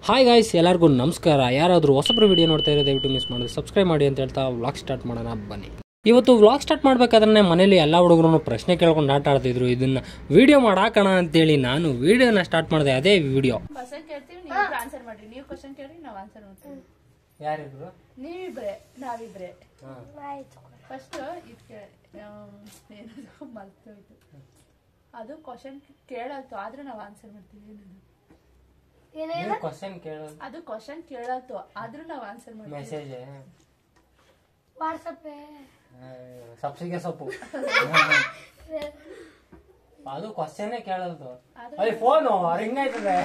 Hi guys ಎಲ್ಲರಿಗೂ ನಮಸ್ಕಾರ ಯಾರಾದರೂ ಹೊಸಬ್ರು ವಿಡಿಯೋ ನೋಡ್ತಾ ಇರೋ ದಯವಿಟ್ಟು ಮಿಸ್ ಮಾಡಿದ್ರೆ ಸಬ್ಸ್ಕ್ರೈಬ್ ಮಾಡಿ ಅಂತ ಹೇಳ್ತಾ ವ್ಲಾಗ್ ಸ್ಟಾರ್ಟ್ ಮಾಡೋಣ ಬನ್ನಿ ಇವತ್ತು ವ್ಲಾಗ್ ಸ್ಟಾರ್ಟ್ ಮಾಡ್ಬೇಕಾದ್ರೆ ಮನೇಲಿ ಎಲ್ಲ ಹುಡುಗರು ಪ್ರಶ್ನೆ ಕೇಳ್ಕೊಂಡು ಆಟ ಆಡ್ತಿದ್ರು ಇದನ್ನ ವಿಡಿಯೋ ಮಾಡಾಕೋಣ ಅಂತೇಳಿ ನಾನು ವಿಡಿಯೋನ ಸ್ಟಾರ್ಟ್ ಮಾಡಿದೆ ಅದೇ ವಿಡಿಯೋ ಕ್ವಶನ್ ಕೇಳ್ತೀವಿ ನೀವು ಆನ್ಸರ್ ಮಾಡ್ರಿ ನೀವು ಕ್ವಶನ್ ಕೇಳಿ ನಾವು ಆನ್ಸರ್ ಮಾಡ್ತೀವಿ ಯಾರಿದ್ರು ನೀವಿಬ್ರೆ ನಾವಿಬ್ರೆ ಫಸ್ಟ್ ಇದು ಏನದು ಮರ್ತೋಯ್ತು ಅದು ಕ್ವಶನ್ ಕೇಳತ್ತು ಆದ್ರೆ ನಾವು ಆನ್ಸರ್ ಮಾಡ್ತೀವಿ ಏನದು ಕ್ವಶನ್ ಕೇಳೋದು ಅದು ಕ್ವಶನ್ ಕೇಳತ್ತು ಆದ್ರೂ ನಾವು ಆನ್ಸರ್ ಮಾಡ್ತೀವಿ ಮೆಸೇಜ್ ವಾಟ್ಸಪ್ ಸಬ್ಸಿಗೆ ಸೊಪ್ಪು ಅದು ಕ್ವಶನ್ನೇ ಕೇಳೋದು ಅಲ್ಲಿ ಫೋನು ರಿಂಗ್ ಆಯ್ತದೆ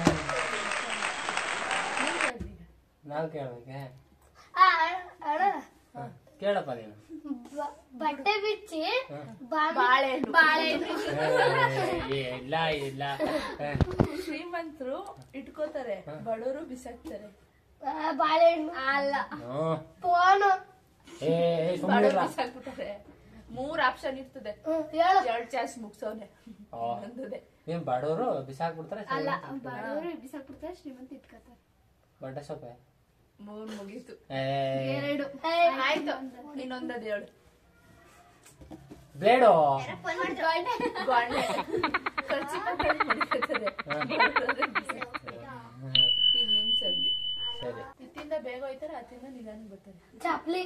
ನೀವ್ ಕೇಳ್ರಿ ಈಗ. ನಾವು ಕೇಳೋಕೆ ಅಣ್ಣ ಕೇಳಪ್ಪ ನೀನು ಬ- ಬಟ್ಟೆ ಬಿಚ್ಚಿ ಬಾ- ಬಾಳೆಹಣ್ಣು ಬಾಳೆಹಣ್ಣು ಏ, ಇಲ್ಲ ಇಲ್ಲ ಏ, ಶ್ರೀಮಂತರು ಇಟ್ಕೋತಾರೆ ಬಡವರು ಬಿಸಾಕ್ತಾರೆ ಆ, ಬಾಳೆಹಣ್ಣು ಅಲ್ಲ ಹ್ಮ್. ಫೋನು ಏ ಏ, ಸುಮ್ನೆ ಬಡವರು ಇರ್ಲ. ಬಿಸಾಕ್ಬಿಟ್ಟಾರೆ ಮೂರ್ ಆಪ್ಷನ್ ಇರ್ತದೆ ಹ್ಮ್, ಹೇಳು ಎರಡ್ ಚಾನ್ಸ್ ಮುಗ್ಸವ್ನೆ ಓ. ಒಂದದೆ ಏನ್ ಬಡವರು ಬಿಸಾಕ್ಬಿಡ್ತಾರೆ ಅಲ್ಲ ಬಡವರು ಬಿಸಾಕ್ಬಿಡ್ತಾರೆ ಶ್ರೀಮಂತ ಇಟ್ಕೋತಾರೆ ಬಟ್ಟೆ ಸೊಪ್ಪೆ ಮೂರ್ ಮುಗೀತು ಏ ಎರಡು ಆಯ್ತು ಇನ್ನೊಂದದ ಹೇಳು ಬ್ಲೇಡು ಗೊಂಡೆ ಖರ್ಚು ಮಡಿಕತ್ತದೆ ಈಗ ನಿಮ್ ಸಂಧಿ ಸರಿ ಇತ್ತಿಂದ ಬೇಗ ಹೋಯ್ತಾರೆ ಅತ್ತಿಂದ ನಿಧಾನ ಬರ್ತಾರೆ ಚಪ್ಲಿ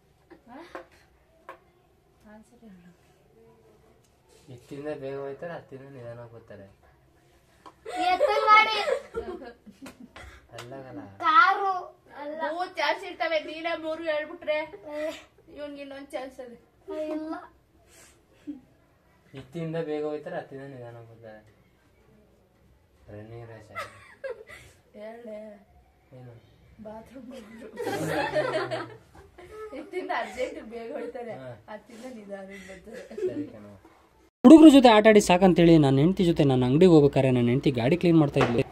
ಆನ್ಸರ್ ಹೇಳು ಇತ್ತಿಂದ ಬೇಗ ಹೋಯ್ತಾರೆ ಹತ್ತಿಂದ ನಿಧಾನ ಬರ್ತಾರೆ ಎತ್ತನ್ ಗಾಡಿ ಅಲ್ಲಗಲ್ಲ ಕಾರು ಅಲ್ಲ ಮೂರ್ ಚಾನ್ಸ್ ಇರ್ತವೆ ನೀನೇ ಮೂರು ಹೇಳ್ಬಿಟ್ರೆ ಏ, ಇವನ್ಗೆ ಇನ್ನೊಂದ್ ಚಾನ್ಸ್ ಅದೆ ಇಲ್ಲ ಇತ್ತಿಂದ ಬೇಗ ಹೋಯ್ತಾರೆ ಹತ್ತಿಂದ ನಿಧಾನ ಬರ್ತಾರೆ ರನ್ನಿಂಗ್ ರೇಸ್ ಹೇಳೆ ಏನು ಬಾತ್ರೂಮ್ ಇತ್ತಿಂದ ಅರ್ಜೆಂಟ್ ಬೇಗ ಹೊಯ್ತಾರೆ ಅತ್ತಿಂದ ನಿಧಾನ ಬರ್ತಾರೆ ಸರಿ ಕಣೋ ಹುಡುಗರ ಜೊತೆ ಆಟ ಆಡಿ ಸಾಕಂತೇಳಿ ನನ್ನ ಹೆಂಡತಿ ಜೊತೆ ನನ್ನ ಅಂಗಡಿಗೆ ಹೋಗ್ಬೇಕಾದ್ರೆ ನನ್ನ ಹೆಂಡತಿ ಗಾಡಿ ಕ್ಲೀನ್ ಮಾಡ್ತಾ ಇದ್ಲು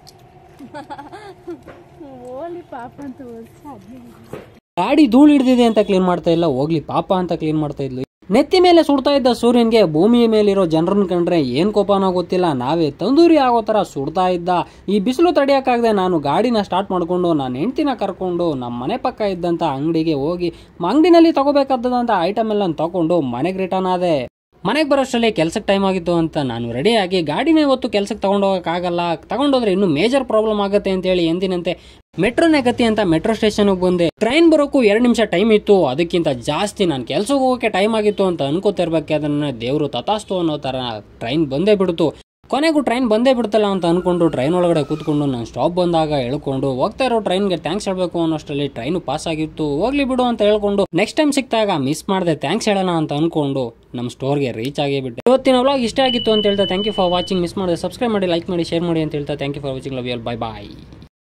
ಓಲಿ ಪಾಪ ಅಂತ ಗಾಡಿ ಧೂಳು ಹಿಡ್ದಿದೆ ಅಂತ ಕ್ಲೀನ್ ಮಾಡ್ತಾ ಇಲ್ಲ ಹೋಗ್ಲಿ ಪಾಪ ಅಂತ ಕ್ಲೀನ್ ಮಾಡ್ತಾ ಇದ್ಲು ನೆತ್ತಿ ಮೇಲೆ ಸುಡ್ತಾ ಇದ್ದ ಸೂರ್ಯನ್ಗೆ ಭೂಮಿಯ ಮೇಲಿರೋ ಜನರನ್ನ ಕಂಡ್ರೆ ಏನ್ ಕೋಪನೋ ಗೊತ್ತಿಲ್ಲ ನಾವೇ ತಂದೂರಿ ಆಗೋ ತರ ಸುಡ್ತಾ ಇದ್ದ ಈ ಬಿಸಿಲು ತಡೆಯಕ್ಕಾಗದೆ ನಾನು ಗಾಡಿನ ಸ್ಟಾರ್ಟ್ ಮಾಡ್ಕೊಂಡು ನನ್ನ ಹೆಂಡ್ತಿನ ಕರ್ಕೊಂಡು ನಮ್ಮ ಮನೆ ಪಕ್ಕ ಇದ್ದಂತ ಅಂಗಡಿಗೆ ಹೋಗಿ ಅಂಗಡಿನಲ್ಲಿ ತಗೋಬೇಕಾದಂತ ಐಟಮ್ ಎಲ್ಲ ತಗೊಂಡು ಮನೆಗೆ ರಿಟರ್ನ್ ಆದೆ ಮನೆಗೆ ಬರೋಷ್ಟರಲ್ಲಿ ಕೆಲ್ಸಕ್ಕೆ ಟೈಮ್ ಆಗಿತ್ತು ಅಂತ ನಾನು ರೆಡಿಯಾಗಿ ಗಾಡಿನ ಇವತ್ತು ಕೆಲ್ಸಕ್ಕೆ ತಗೊಂಡೋಗಕ್ಕಾಗಲ್ಲ ತಗೊಂಡೋದ್ರೆ ಇನ್ನೂ ಮೇಜರ್ ಪ್ರಾಬ್ಲಮ್ ಆಗುತ್ತೆ ಅಂತೇಳಿ ಎಂದಿನಂತೆ ಮೆಟ್ರೋನೇ ಗತಿ ಅಂತ ಮೆಟ್ರೋ ಸ್ಟೇಷನ್ಗೆ ಬಂದೆ ಟ್ರೈನ್ ಬರೋಕ್ಕೂ ಎರಡು ನಿಮಿಷ ಟೈಮ್ ಇತ್ತು ಅದಕ್ಕಿಂತ ಜಾಸ್ತಿ ನಾನು ಕೆಲ್ಸಕ್ಕೆ ಹೋಗೋಕೆ ಟೈಮ್ ಆಗಿತ್ತು ಅಂತ ಅನ್ಕೋತಿರ್ಬೇಕು ಅದನ್ನ ದೇವರು ತಥಾಸ್ತು ಅನ್ನೋ ಥರ ಟ್ರೈನ್ ಬಂದೇ ಬಿಡ್ತು ಕೊನೆಗೂ ಟ್ರೈನ್ ಬಂದೇ ಬಿಡ್ತಲ್ಲ ಅಂತ ಅನ್ಕೊಂಡು ಟ್ರೈನ್ ಒಳಗಡೆ ಕೂತ್ಕೊಂಡು ನಾನು ಸ್ಟಾಪ್ ಬಂದಾಗ ಹೇಳ್ಕೊಂಡು ಹೋಗ್ತಾ ಇರೋ ಟ್ರೈನ್ಗೆ ಥ್ಯಾಂಕ್ಸ್ ಹೇಳ್ಬೇಕು ಅನ್ನೋಷ್ಟರಲ್ಲಿ ಟ್ರೈನು ಪಾಸ್ ಆಗಿತ್ತು ಹೋಗ್ಲಿ ಬಿಡು ಅಂತ ಹೇಳ್ಕೊಂಡು ನೆಕ್ಸ್ಟ್ ಟೈಮ್ ಸಿಕ್ತಾಗ ಮಿಸ್ ಮಾಡದೆ ಥ್ಯಾಂಕ್ಸ್ ಹೇಳೋಣ ಅಂತ ಅನ್ಕೊಂಡು ನಮ್ಮ ಸ್ಟೋರ್ಗೆ ರೀಚ್ ಆಗೇ ಬಿಟ್ಟೆ ಇವತ್ತಿನ ವ್ಲಾಗ್ ಇಷ್ಟ ಆಗಿತ್ತು ಅಂತ ಹೇಳ್ತಾ thank you for watching miss ಮಾಡಿದೆ ಸಬ್ಸ್ಕ್ರೈಬ್ ಮಾಡಿ ಲೈಕ್ ಮಾಡಿ ಶೇರ್ ಮಾಡಿ ಅಂತ ಹೇಳ್ತಾ thank you for watching love y'all bye bye